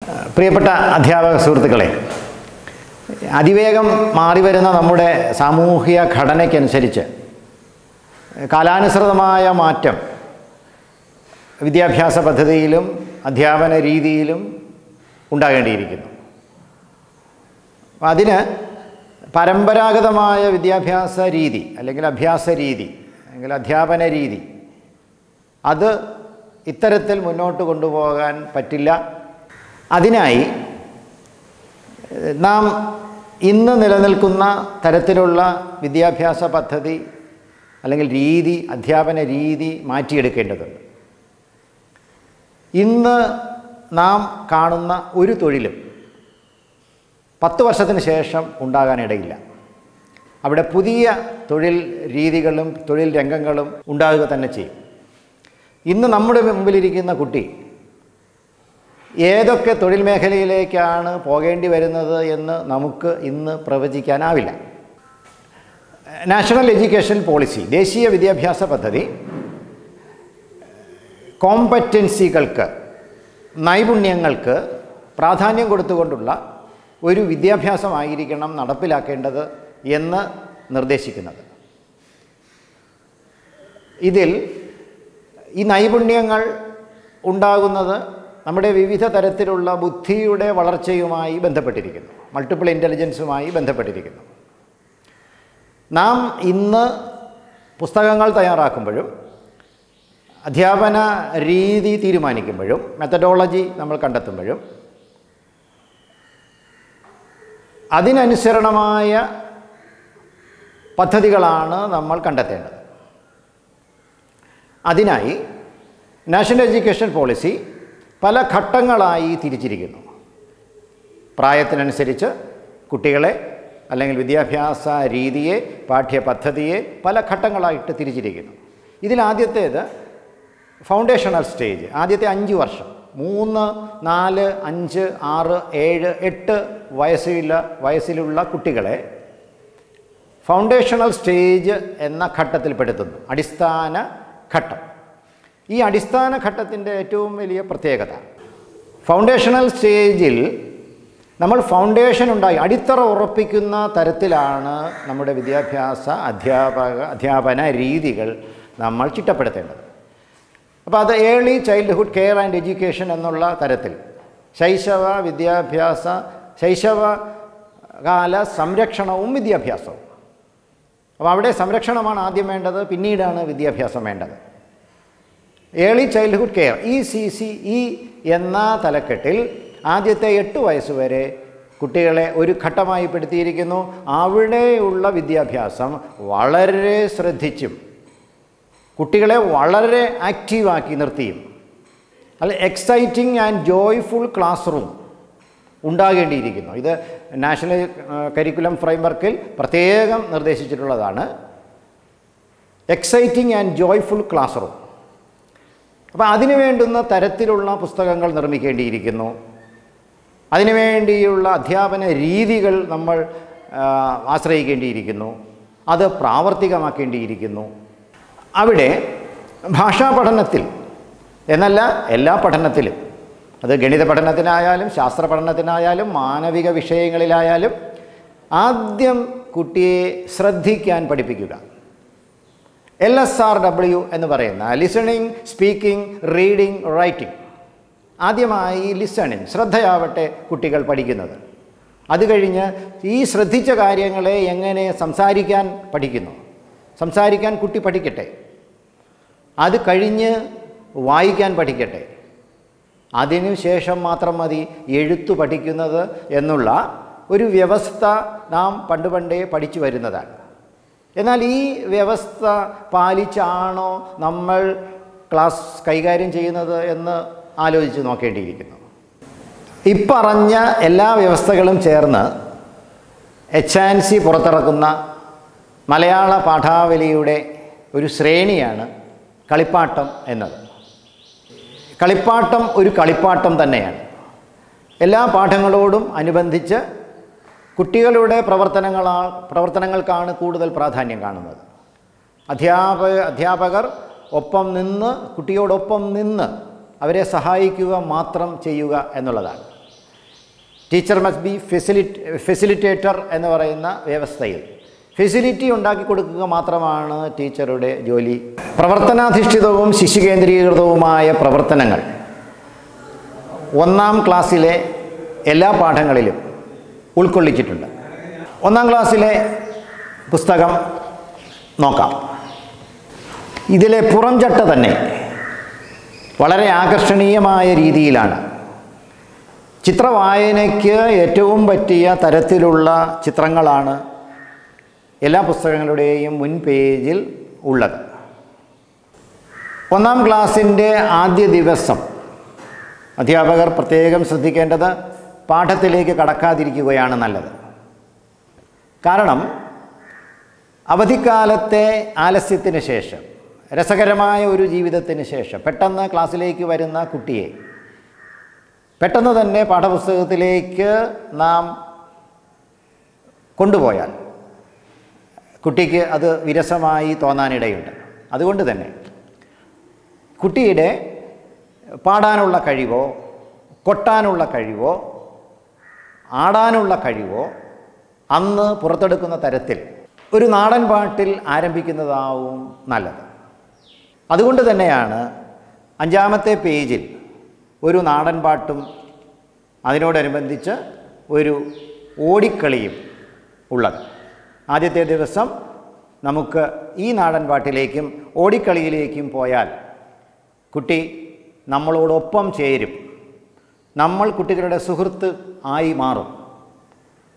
പ്രിയപ്പെട്ട അധ്യാപക സുഹൃത്തുക്കളെ അതിവേഗം മാറിവരുന്ന നമ്മുടെ സാമൂഹിക ഘടനയ്ക്കനുസരിച്ച് കാലാനുസൃതമായ മാറ്റം വിദ്യാഭ്യാസ പദ്ധതിയിലും അധ്യാപന രീതിയിലും ഉണ്ടാകേണ്ടിയിരിക്കുന്നു അപ്പം അതിന് പരമ്പരാഗതമായ വിദ്യാഭ്യാസ രീതി അല്ലെങ്കിൽ അഭ്യാസ രീതി അല്ലെങ്കിൽ അധ്യാപന രീതി അത് ഇത്തരത്തിൽ മുന്നോട്ട് കൊണ്ടുപോകാൻ പറ്റില്ല അതിനായി നാം ഇന്ന് നിലനിൽക്കുന്ന തരത്തിലുള്ള വിദ്യാഭ്യാസ പദ്ധതി അല്ലെങ്കിൽ രീതി അധ്യാപന രീതി മാറ്റിയെടുക്കേണ്ടതുണ്ട് ഇന്ന് നാം കാണുന്ന ഒരു തൊഴിലും പത്ത് വർഷത്തിന് ശേഷം ഉണ്ടാകാനിടയില്ല അവിടെ പുതിയ തൊഴിൽ രീതികളും തൊഴിൽ രംഗങ്ങളും ഉണ്ടാകുക തന്നെ ചെയ്യും ഇന്ന് നമ്മുടെ മുമ്പിലിരിക്കുന്ന കുട്ടി ഏതൊക്കെ തൊഴിൽ മേഖലയിലേക്കാണ് പോകേണ്ടി വരുന്നത് എന്ന് നമുക്ക് ഇന്ന് പ്രവചിക്കാനാവില്ല നാഷണൽ എഡ്യൂക്കേഷൻ പോളിസി ദേശീയ വിദ്യാഭ്യാസ പദ്ധതി കോമ്പറ്റൻസികൾക്ക് നൈപുണ്യങ്ങൾക്ക് പ്രാധാന്യം കൊടുത്തുകൊണ്ടുള്ള ഒരു വിദ്യാഭ്യാസമായിരിക്കണം നടപ്പിലാക്കേണ്ടത് എന്ന് നിർദ്ദേശിക്കുന്നത് ഇതിൽ ഈ നൈപുണ്യങ്ങൾ ഉണ്ടാകുന്നത് നമ്മുടെ വിവിധ തരത്തിലുള്ള ബുദ്ധിയുടെ വളർച്ചയുമായി ബന്ധപ്പെട്ടിരിക്കുന്നു മൾട്ടിപ്പിൾ ഇൻ്റലിജൻസുമായി ബന്ധപ്പെട്ടിരിക്കുന്നു നാം ഇന്ന് പുസ്തകങ്ങൾ തയ്യാറാക്കുമ്പോഴും അധ്യാപന രീതി തീരുമാനിക്കുമ്പോഴും മെത്തഡോളജി നമ്മൾ കണ്ടെത്തുമ്പോഴും അതിനനുസരണമായ പദ്ധതികളാണ് നമ്മൾ കണ്ടെത്തേണ്ടത് അതിനായി നാഷണൽ എഡ്യൂക്കേഷൻ പോളിസി പല ഘട്ടങ്ങളായി തിരിച്ചിരിക്കുന്നു പ്രായത്തിനനുസരിച്ച് കുട്ടികളെ അല്ലെങ്കിൽ വിദ്യാഭ്യാസ രീതിയെ പാഠ്യപദ്ധതിയെ പല ഘട്ടങ്ങളായിട്ട് തിരിച്ചിരിക്കുന്നു ഇതിലാദ്യത്തേത് ഫൗണ്ടേഷണൽ സ്റ്റേജ് ആദ്യത്തെ അഞ്ച് വർഷം മൂന്ന് നാല് അഞ്ച് ആറ് ഏഴ് എട്ട് വയസ്സില വയസ്സിലുള്ള കുട്ടികളെ ഫൗണ്ടേഷണൽ സ്റ്റേജ് എന്ന ഘട്ടത്തിൽപ്പെടുത്തുന്നു അടിസ്ഥാന ഘട്ടം ഈ അടിസ്ഥാന ഘട്ടത്തിൻ്റെ ഏറ്റവും വലിയ പ്രത്യേകത ഫൗണ്ടേഷണൽ സ്റ്റേജിൽ നമ്മൾ ഫൗണ്ടേഷൻ ഉണ്ടായി അടിത്തറ ഉറപ്പിക്കുന്ന തരത്തിലാണ് നമ്മുടെ വിദ്യാഭ്യാസ അധ്യാപക അധ്യാപന രീതികൾ നമ്മൾ ചിട്ടപ്പെടുത്തേണ്ടത് അപ്പോൾ അത് early childhood care and education എന്നുള്ള തരത്തിൽ ശൈശവ വിദ്യാഭ്യാസ ശൈശവ കാല സംരക്ഷണവും വിദ്യാഭ്യാസവും അപ്പോൾ അവിടെ സംരക്ഷണമാണ് ആദ്യം വേണ്ടത് പിന്നീടാണ് വിദ്യാഭ്യാസം വേണ്ടത് early childhood care E C C E എന്ന തലക്കെട്ടിൽ ആദ്യത്തെ എട്ട് വയസ്സ് വരെ കുട്ടികളെ ഒരു ഘട്ടമായി പെടുത്തിയിരിക്കുന്നു അവിടെയുള്ള വിദ്യാഭ്യാസം വളരെ ശ്രദ്ധിച്ചും കുട്ടികളെ വളരെ ആക്റ്റീവാക്കി നിർത്തിയും അല്ല exciting and joyful classroom ഉണ്ടാകേണ്ടിയിരിക്കുന്നു ഇത് നാഷണൽ കരിക്കുലം ഫ്രെയിംവർക്കിൽ പ്രത്യേകം നിർദ്ദേശിച്ചിട്ടുള്ളതാണ് exciting and joyful classroom അപ്പോൾ അതിനു വേണ്ടുന്ന തരത്തിലുള്ള പുസ്തകങ്ങൾ നിർമ്മിക്കേണ്ടിയിരിക്കുന്നു അതിനുവേണ്ടിയുള്ള അധ്യാപന രീതികൾ നമ്മൾ ആശ്രയിക്കേണ്ടിയിരിക്കുന്നു അത് പ്രാവർത്തികമാക്കേണ്ടിയിരിക്കുന്നു അവിടെ ഭാഷാ പഠനത്തിൽ എന്നല്ല എല്ലാ പഠനത്തിലും അത് ഗണിത പഠനത്തിനായാലും ശാസ്ത്ര പഠനത്തിനായാലും മാനവിക വിഷയങ്ങളിലായാലും ആദ്യം കുട്ടിയെ ശ്രദ്ധിക്കാൻ പഠിപ്പിക്കുക എൽ എസ് ആർ ഡബ്ല്യു എന്ന് പറയുന്ന ലിസണിങ് സ്പീക്കിംഗ് റീഡിംഗ് റൈറ്റിംഗ് ആദ്യമായി ലിസണിങ് ശ്രദ്ധയാവട്ടെ കുട്ടികൾ പഠിക്കുന്നത് അത് കഴിഞ്ഞ് ഈ ശ്രദ്ധിച്ച കാര്യങ്ങളെ എങ്ങനെ സംസാരിക്കാൻ പഠിക്കുന്നു സംസാരിക്കാൻ കുട്ടി പഠിക്കട്ടെ അത് കഴിഞ്ഞ് വായിക്കാൻ പഠിക്കട്ടെ അതിനു ശേഷം മാത്രം മതി എഴുത്തു പഠിക്കുന്നത് എന്നുള്ള ഒരു വ്യവസ്ഥ നാം പണ്ട് പണ്ടേ പഠിച്ചു വരുന്നതാണ് എന്നാൽ ഈ വ്യവസ്ഥ പാലിച്ചാണോ നമ്മൾ ക്ലാസ് കൈകാര്യം ചെയ്യുന്നത് എന്ന് ആലോചിച്ച് നോക്കേണ്ടിയിരിക്കുന്നു ഇപ്പറഞ്ഞ എല്ലാ വ്യവസ്ഥകളും ചേർന്ന് എച്ച് ആൻഡ് സി പുറത്തിറക്കുന്ന മലയാള പാഠാവലിയുടെ ഒരു ശ്രേണിയാണ് കളിപ്പാട്ടം എന്നത് കളിപ്പാട്ടം ഒരു കളിപ്പാട്ടം തന്നെയാണ് എല്ലാ പാഠങ്ങളോടും അനുബന്ധിച്ച് കുട്ടികളുടെ പ്രവർത്തനങ്ങളാ പ്രവർത്തനങ്ങൾക്കാണ് കൂടുതൽ പ്രാധാന്യം കാണുന്നത് അധ്യാപക അധ്യാപകർ ഒപ്പം നിന്ന് കുട്ടിയോടൊപ്പം നിന്ന് അവരെ സഹായിക്കുക മാത്രം ചെയ്യുക എന്നുള്ളതാണ് ടീച്ചർ മസ്റ്റ് ബി ഫെസിലിറ്റ് ഫെസിലിറ്റേറ്റർ എന്ന് പറയുന്ന വ്യവസ്ഥയിൽ ഫെസിലിറ്റി ഉണ്ടാക്കി കൊടുക്കുക മാത്രമാണ് ടീച്ചറുടെ ജോലി പ്രവർത്തനാധിഷ്ഠിതവും ശിശുകേന്ദ്രീകൃതവുമായ പ്രവർത്തനങ്ങൾ ഒന്നാം ക്ലാസ്സിലെ എല്ലാ പാഠങ്ങളിലും ഉൾക്കൊള്ളിച്ചിട്ടുണ്ട് ഒന്നാം ക്ലാസ്സിലെ പുസ്തകം നോക്കാം ഇതിലെ പുറംചട്ട തന്നെ വളരെ ആകർഷണീയമായ രീതിയിലാണ് ചിത്രവായനയ്ക്ക് ഏറ്റവും പറ്റിയ തരത്തിലുള്ള ചിത്രങ്ങളാണ് എല്ലാ പുസ്തകങ്ങളുടെയും മുൻ പേജിൽ ഉള്ളത് ഒന്നാം ക്ലാസ്സിൻ്റെ ആദ്യ ദിവസം അധ്യാപകർ പ്രത്യേകം ശ്രദ്ധിക്കേണ്ടത് പാഠത്തിലേക്ക് കടക്കാതിരിക്കുകയാണ് നല്ലത് കാരണം അവധിക്കാലത്തെ ആലസ്യത്തിന് ശേഷം രസകരമായ ഒരു ജീവിതത്തിന് ശേഷം പെട്ടെന്ന് ക്ലാസ്സിലേക്ക് വരുന്ന കുട്ടിയെ പെട്ടെന്ന് തന്നെ പാഠപുസ്തകത്തിലേക്ക് നാം കൊണ്ടുപോയാൽ കുട്ടിക്ക് അത് വിരസമായി തോന്നാനിടയുണ്ട് അതുകൊണ്ട് തന്നെ കുട്ടിയുടെ പാടാനുള്ള കഴിവോ കൊട്ടാനുള്ള കഴിവോ ആടാനുള്ള കഴിവോ അന്ന് പുറത്തെടുക്കുന്ന തരത്തിൽ ഒരു നാടൻ പാട്ടിൽ ആരംഭിക്കുന്നതാവും നല്ലത് അതുകൊണ്ട് തന്നെയാണ് അഞ്ചാമത്തെ പേജിൽ ഒരു നാടൻ പാട്ടും അതിനോടനുബന്ധിച്ച് ഒരു ഓടിക്കളിയും ഉള്ളത് ആദ്യത്തെ ദിവസം നമുക്ക് ഈ നാടൻ പാട്ടിലേക്കും ഓടിക്കളിയിലേക്കും പോയാൽ കുട്ടി നമ്മളോടൊപ്പം ചേരും നമ്മൾ കുട്ടികളുടെ സുഹൃത്ത് ആയി മാറും